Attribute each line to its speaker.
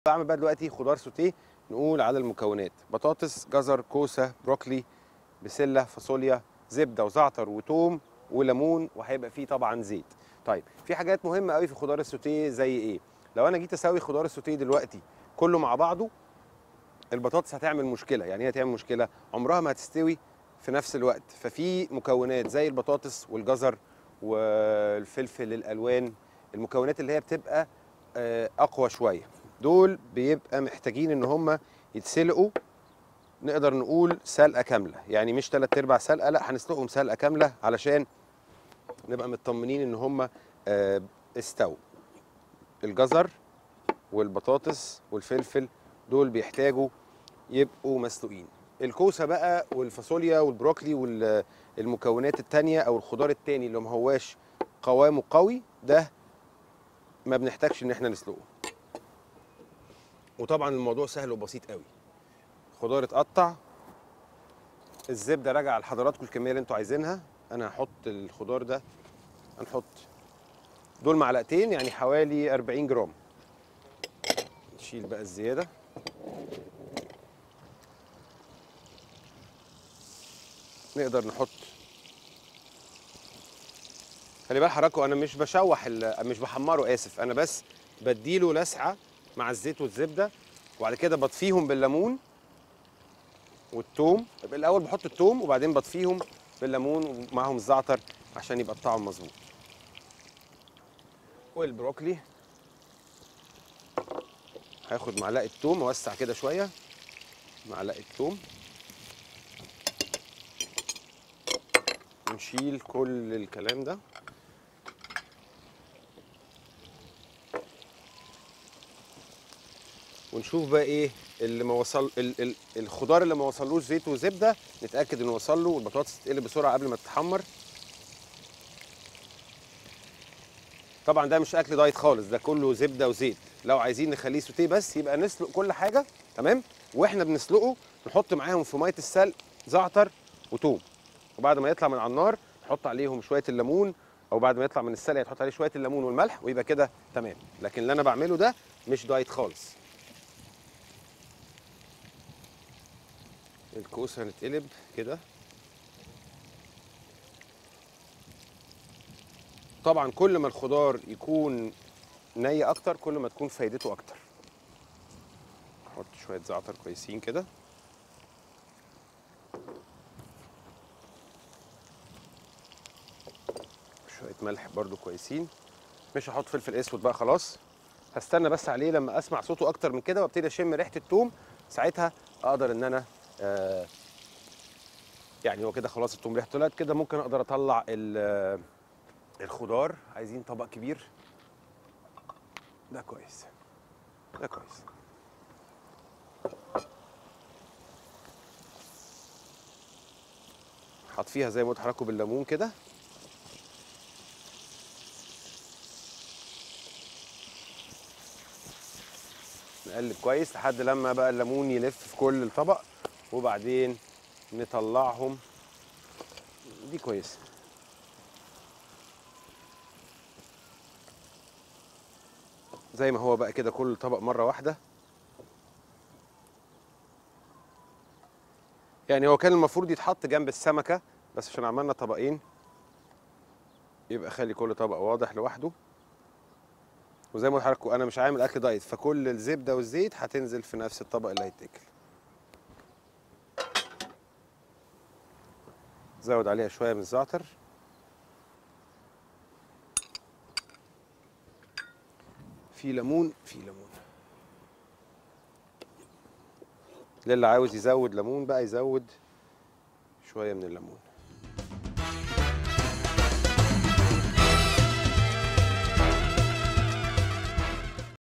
Speaker 1: بعمل بقى دلوقتي خضار سوتيه نقول على المكونات بطاطس جزر كوسه بروكلي بسله فاصوليا زبده وزعتر وتوم وليمون وهيبقى فيه طبعا زيت طيب في حاجات مهمه قوي في خضار السوتيه زي ايه لو انا جيت اسوي خضار السوتيه دلوقتي كله مع بعضه البطاطس هتعمل مشكله يعني ايه هتعمل مشكله عمرها ما هتستوي في نفس الوقت ففي مكونات زي البطاطس والجزر والفلفل الالوان المكونات اللي هي بتبقى آه، اقوى شويه دول بيبقى محتاجين ان هم يتسلقوا نقدر نقول سلقه كامله يعني مش ثلاث ارباع سلقه لا هنسلقهم سلقه كامله علشان نبقى مطمنين ان هم آه، استووا الجزر والبطاطس والفلفل دول بيحتاجوا يبقوا مسلوقين الكوسه بقى والفاصوليا والبروكلي والمكونات التانية او الخضار التاني اللي ما هواش قوامه قوي ده ما بنحتاجش ان احنا نسلقه وطبعا الموضوع سهل وبسيط قوي خضار اتقطع الزبده راجعه لحضراتكم الكميه اللي انتوا عايزينها انا هحط الخضار ده هنحط دول معلقتين يعني حوالي 40 جرام نشيل بقى الزياده نقدر نحط خلي بال حضراتكم انا مش بشوح ال- مش بحمره اسف انا بس بديله لسعه مع الزيت والزبده وبعد كده بطفيهم بالليمون والثوم يبقى الاول بحط الثوم وبعدين بطفيهم بالليمون ومعاهم الزعتر عشان يبقى الطعم مظبوط والبروكلي هاخد معلقه ثوم اوسع كده شويه معلقه ثوم ونشيل كل الكلام ده ونشوف بقى ايه اللي ما وصل ال ال الخضار اللي ما وصلوش زيت وزبده نتاكد انه وصل له والبطاطس تتقلب بسرعه قبل ما تتحمر طبعا ده مش اكل دايت خالص ده كله زبده وزيت لو عايزين نخليه سوتيه بس يبقى نسلق كل حاجه تمام واحنا بنسلقه نحط معاهم في ميه السلق زعتر وتوم وبعد ما يطلع من على النار نحط عليهم شويه الليمون او بعد ما يطلع من السلق تحط عليه شويه الليمون والملح ويبقى كده تمام لكن اللي انا بعمله ده مش دايت خالص الكوسه هنتقلب كده طبعا كل ما الخضار يكون ني اكتر كل ما تكون فايدته اكتر نحط شويه زعتر كويسين كده شويه ملح برضو كويسين مش هحط فلفل اسود بقى خلاص هستنى بس عليه لما اسمع صوته اكتر من كده وابتدي اشم ريحه الثوم ساعتها اقدر ان انا آه يعني هو كده خلاص الثوم ريحته طلعت كده ممكن اقدر اطلع ال- الخضار عايزين طبق كبير ده كويس ده كويس حط فيها زي ما قلت لحضراتكم بالليمون كده نقلب كويس لحد لما بقى الليمون يلف في كل الطبق وبعدين نطلعهم دي كويسه زي ما هو بقى كده كل طبق مره واحده يعني هو كان المفروض يتحط جنب السمكه بس عشان عملنا طبقين يبقى خلي كل طبق واضح لوحده وزي ما قلت لحضراتكم انا مش عامل اكل دايت فكل الزبده والزيت هتنزل في نفس الطبق اللي هيتاكل زود عليها شويه من الزعتر في ليمون في ليمون للي عاوز يزود ليمون بقى يزود شويه من الليمون